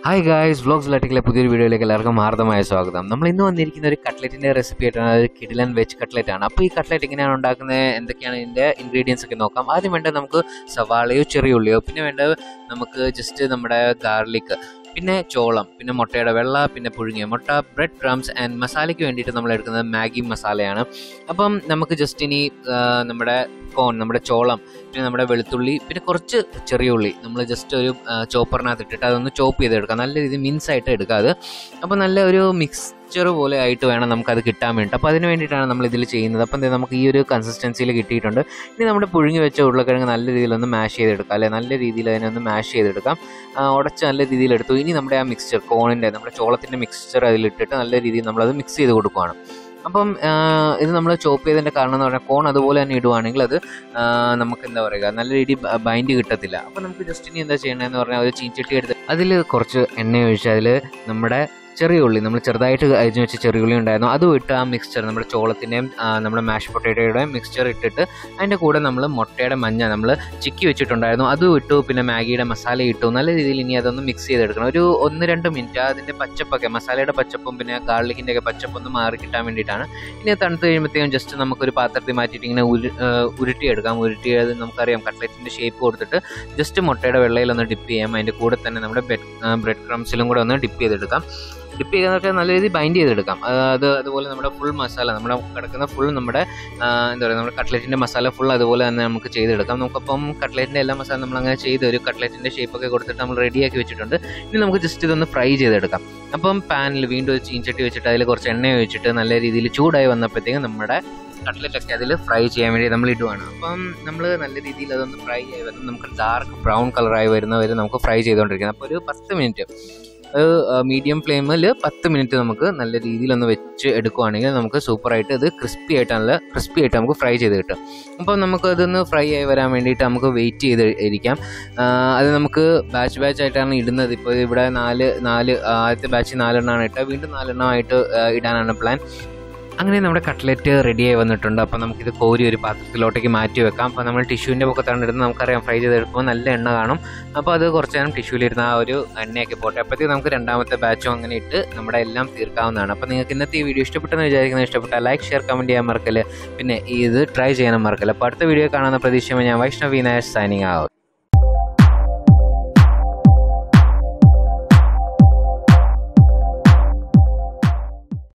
hi guys vlogs ലട്ടിക്കിലെ പുതിയൊരു വീഡിയോയിലേക്ക് എല്ലാവർക്കും ഹാർദമായ സ്വാഗതം നമ്മൾ ഇന്ന് വന്നിരിക്കുന്ന ഒരു കട്ട്ലറ്റിൻ്റെ റെസിപ്പി ആയിട്ടാണ് അത് കിഡിലൻ വെജ് കട്ട്ലറ്റ് ആണ് അപ്പോൾ ഈ കട്ട്ലറ്റ് എങ്ങനെയാണ് ഉണ്ടാക്കുന്നത് എന്തൊക്കെയാണ് ഇതിൻ്റെ ഇൻഗ്രീഡിയൻസ് ഒക്കെ നോക്കാം ആദ്യം വേണ്ടത് നമുക്ക് സവാളയോ ചെറിയ ഉള്ളിയോ പിന്നെ വേണ്ടത് നമുക്ക് ജസ്റ്റ് നമ്മുടെ ഗാർലിക് പിന്നെ ചോളം പിന്നെ മുട്ടയുടെ വെള്ള പിന്നെ പുഴുങ്ങിയ മുട്ട ബ്രെഡ് ക്രംസ് ആൻഡ് മസാലയ്ക്ക് വേണ്ടിയിട്ട് നമ്മൾ എടുക്കുന്നത് മാഗി മസാലയാണ് അപ്പം നമുക്ക് ജസ്റ്റ് ഇനി ആ, നമ്മുടെ കോൺ നമ്മുടെ ചോളം പിന്നെ നമ്മുടെ വെളുത്തുള്ളി പിന്നെ കുറച്ച് ചെറിയ ഉള്ളി നമ്മൾ ജസ്റ്റ് ഒരു ചോപ്പറിനകത്ത് ഇട്ടിട്ട് അതൊന്ന് ചോപ്പ് ചെയ്തെടുക്കാം നല്ല രീതിയിൽ മിൻസ് ആയിട്ട് എടുക്കുക അത് അപ്പോൾ നല്ല ഒരു മിക്സ്ചർ പോലെ ആയിട്ട് വേണം നമുക്കത് കിട്ടാൻ വേണ്ടിയിട്ട് അപ്പോൾ അതിന് വേണ്ടിയിട്ടാണ് നമ്മൾ ഇതിൽ ചെയ്യുന്നത് അപ്പം ദേ നമുക്ക് ഈ ഒരു കൺസിസ്റ്റൻസിയിൽ കിട്ടിയിട്ടുണ്ട് ഇനി നമ്മുടെ പുഴുങ്ങി വെച്ച ഉരുളക്കിഴങ്ങ് നല്ല രീതിയിലൊന്ന് മാഷ് ചെയ്തെടുക്കാം അല്ലെ നല്ല രീതിയിൽ അതിനെ ഒന്ന് മാഷ് ചെയ്തെടുക്കാം ആ, ഉടച്ച് നല്ല രീതിയിൽ എടുത്തു ഇനി നമ്മുടെ ആ മിക്സ്ചർ കോണിൻ്റെ നമ്മുടെ ചോളത്തിൻ്റെ മിക്സ്ചർ അതിലിട്ടിട്ട് നല്ല രീതിയിൽ നമ്മളത് മിക്സ് ചെയ്ത് കൊടുക്കുകയാണ് അപ്പം ആ, ഇത് നമ്മൾ ചോപ്പ് ചെയ്തതിൻ്റെ കാരണം എന്ന് പറഞ്ഞാൽ കോൺ അതുപോലെ തന്നെ ഇടുവാണെങ്കിൽ അത് ആ, നമുക്ക് എന്താ പറയുക നല്ല രീതിയിൽ ബൈൻഡ് കിട്ടത്തില്ല അപ്പോൾ നമുക്ക് ജസ്റ്റ് ഇനി എന്താ ചെയ്യണമെന്ന് പറഞ്ഞാൽ ഒരു ചീഞ്ചട്ടി എടുത്ത് അതിൽ കുറച്ച് എണ്ണ ഒഴിച്ച് അതിൽ നമ്മുടെ ചെറിയ ഉള്ളി നമ്മൾ ചെറുതായിട്ട് അരിഞ്ഞു വെച്ച ചെറിയ ഉള്ളി ഉണ്ടായിരുന്നു അതും ഇട്ട് ആ മിക്സ്ചർ നമ്മുടെ ചോളത്തിൻ്റെയും ആ, നമ്മുടെ മാഷ് പൊട്ടേറ്റോയുടെയും മിക്സ്ചർ ഇട്ടിട്ട് അതിൻ്റെ കൂടെ നമ്മൾ മുട്ടയുടെ മഞ്ഞ നമ്മൾ ചിക്കി വെച്ചിട്ടുണ്ടായിരുന്നു അതും ഇട്ടു പിന്നെ മാഗിയുടെ മസാല ഇട്ടു നല്ല രീതിയിൽ ഇനി അതൊന്ന് മിക്സ് ചെയ്തെടുക്കണം ഒരു ഒന്ന് രണ്ട് മിനിറ്റ് അതിൻ്റെ പച്ചപ്പൊക്കെ മസാലയുടെ പച്ചപ്പും പിന്നെ ഗാർലിക്കിൻ്റെ ഒക്കെ പച്ചപ്പും ഒന്ന് മാറി കിട്ടാൻ വേണ്ടിയിട്ടാണ് ഇനി അത് തണുത്ത് കഴിയുമ്പോഴത്തേക്കും ജസ്റ്റ് നമുക്കൊരു പാത്രത്തിൽ മാറ്റിയിട്ട് ഇങ്ങനെ ഉരു ആ, ഉരുട്ടിയെടുക്കാം ഉരുട്ടിയത് നമുക്കറിയാം കട്ട്ലറ്റിൻ്റെ ഷേപ്പ് കൊടുത്തിട്ട് ജസ്റ്റ് മുട്ടയുടെ വെള്ളയിലൊന്ന് ഡിപ്പ് ചെയ്യാം അതിൻ്റെ കൂടെ തന്നെ നമ്മുടെ ബ്രെഡ് ബ്രെഡ് ക്രംസിലും കൂടെ ഒന്ന് ഡിപ്പ് ചെയ്തെടുക്കാം ഡിപ്പ് ചെയ്തൊക്കെ നല്ല രീതിയിൽ ബൈൻഡ് ചെയ്തെടുക്കാം അത് അത് അതുപോലെ നമ്മുടെ ഫുൾ മസാല നമ്മുടെ കിടക്കുന്ന ഫുൾ നമ്മുടെ ആ, എന്താ പറയുക നമ്മുടെ കട്ട്ലറ്റിൻ്റെ മസാല ഫുൾ അതുപോലെ തന്നെ നമുക്ക് ചെയ്തെടുക്കാം നമുക്കപ്പം കട്ട്ലറ്റിൻ്റെ എല്ലാ മസാല നമ്മൾ അങ്ങനെ ചെയ്ത് ഒരു കട്ട്ലറ്റിൻ്റെ ഷേപ്പൊക്കെ കൊടുത്തിട്ട് നമ്മൾ റെഡിയാക്കി വെച്ചിട്ടുണ്ട് ഇനി നമുക്ക് ജസ്റ്റ് ഇതൊന്ന് ഫ്രൈ ചെയ്തെടുക്കാം അപ്പം പാനിൽ വീണ്ടും ഒരു ചീൻചട്ടി വെച്ചിട്ട് അതിൽ കുറച്ച് എണ്ണ ഒഴിച്ചിട്ട് നല്ല രീതിയിൽ ചൂടായി വന്നപ്പോഴത്തേക്കും നമ്മുടെ കട്ട്ലറ്റൊക്കെ അതിൽ ഫ്രൈ ചെയ്യാൻ വേണ്ടി നമ്മൾ ഇടുവാണ് അപ്പം നമ്മൾ നല്ല രീതിയിൽ അതൊന്ന് ഫ്രൈ ആയി വരുന്നത് നമുക്ക് ഡാർക്ക് ബ്രൗൺ കളറായി വരുന്നവരെ നമുക്ക് ഫ്രൈ ചെയ്തുകൊണ്ടിരിക്കണം അപ്പോൾ ഒരു പത്ത് മിനിറ്റ് മീഡിയം ഫ്ലെയിമിൽ പത്ത് മിനിറ്റ് നമുക്ക് നല്ല രീതിയിൽ ഒന്ന് വെച്ച് എടുക്കുവാണെങ്കിൽ നമുക്ക് സൂപ്പറായിട്ട് ഇത് ക്രിസ്പി ആയിട്ട് നല്ല ക്രിസ്പി ആയിട്ട് നമുക്ക് ഫ്രൈ ചെയ്ത് കിട്ടും അപ്പോൾ നമുക്ക് അതൊന്ന് ഫ്രൈ ആയി വരാൻ വേണ്ടിയിട്ട് നമുക്ക് വെയിറ്റ് ചെയ്ത് ഇരിക്കാം ആ, അത് നമുക്ക് ബാച്ച് ബാച്ച് ആയിട്ടാണ് ഇടുന്നത് ഇപ്പോൾ ഇവിടെ നാല് നാല് ആദ്യത്തെ ബാച്ച് നാലെണ്ണമാണ് ഇട്ടത് വീണ്ടും നാലെണ്ണമായിട്ട് ആ, ഇടാനാണ് പ്ലാൻ അങ്ങനെ നമ്മുടെ കട്ട്ലറ്റ് റെഡിയായി വന്നിട്ടുണ്ട് അപ്പോൾ നമുക്കിത് കോരി ഒരു പാത്രത്തിലോട്ടേക്ക് മാറ്റി വെക്കാം അപ്പോൾ നമ്മൾ ടിഷ്യൂവിൻ്റെ പൊക്കത്താണ് ഇടുന്നത് നമുക്കറിയാം ഫ്രൈ ചെയ്തെടുക്കുമ്പോൾ നല്ല എണ്ണ കാണും അപ്പോൾ അത് കുറച്ച് നേരം ടിഷ്യൂലിരുന്ന ആ ഒരു എണ്ണയൊക്കെ പോട്ടെ അപ്പോഴത്തേക്ക് നമുക്ക് രണ്ടാമത്തെ ബാച്ചും അങ്ങനെ ഇട്ട് നമ്മുടെ എല്ലാം തീർക്കാവുന്നതാണ് അപ്പോൾ നിങ്ങൾക്ക് ഇന്നത്തെ ഈ വീഡിയോ ഇഷ്ടപ്പെട്ടെന്ന് വിചാരിക്കുന്നത് ഇഷ്ടപ്പെട്ടാൽ ലൈക്ക് ഷെയർ കമൻറ്റ് ചെയ്യാൻ മറക്കല് പിന്നെ ഇത് ട്രൈ ചെയ്യാനും മറക്കല്ല അപ്പോൾ അടുത്ത വീഡിയോ കാണുന്ന പ്രതീക്ഷ ഞാൻ വൈഷ്ണവി നായർ സൈനിങ് ആവും